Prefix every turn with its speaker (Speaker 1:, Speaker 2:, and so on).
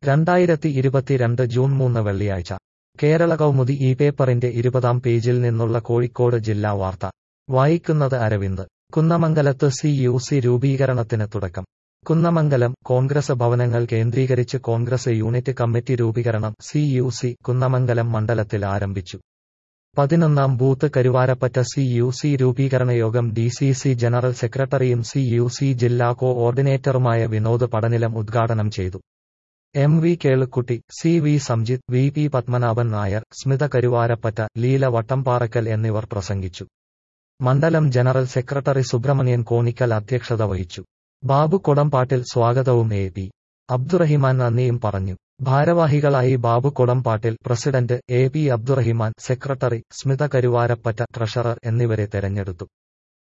Speaker 1: രണ്ടായിരത്തി ഇരുപത്തിരണ്ട് ജൂൺ മൂന്ന് വെള്ളിയാഴ്ച കേരള കൗമുദി ഈ പേപ്പറിന്റെ ഇരുപതാം പേജിൽ നിന്നുള്ള കോഴിക്കോട് ജില്ലാ വാർത്ത വായിക്കുന്നത് അരവിന്ദ് കുന്നമംഗലത്ത് സി യു സി രൂപീകരണത്തിന് തുടക്കം കുന്നമംഗലം കോൺഗ്രസ് ഭവനങ്ങൾ കേന്ദ്രീകരിച്ച് കോൺഗ്രസ് യൂണിറ്റ് കമ്മിറ്റി രൂപീകരണം സി യു സി കുന്നമംഗലം മണ്ഡലത്തിൽ ആരംഭിച്ചു പതിനൊന്നാം booth Karuvarappatta C U C രൂപീകരണ യോഗം ഡി സി സി ജനറൽ സെക്രട്ടറിയും സി യു സി ജില്ലാ കോഓർഡിനേറ്ററുമായ വിനോദ് പടനിലം ഉദ്ഘാടനം ചെയ്തു M V Kelukutty C V Samjith V P Padmanabhan Nair Smitha Karuvarappatta Leela Vattamparakkal എന്നിവർ പ്രസംഗിച്ചു മണ്ഡലം ജനറൽ സെക്രട്ടറി സുബ്രഹ്മണ്യൻ കോണിക്കൽ അധ്യക്ഷത വഹിച്ചു ബാബു കൊടംപാട്ടിൽ സ്വാഗതവും എ പി അബ്ദുറഹിമാൻ നന്ദിയും പറഞ്ഞു ഭാരവാഹികളായി Babu Kodampattil president A P Abdurahiman secretary Smitha Karuvarappatta treasurer എന്നിവരെ തെരഞ്ഞെടുത്തു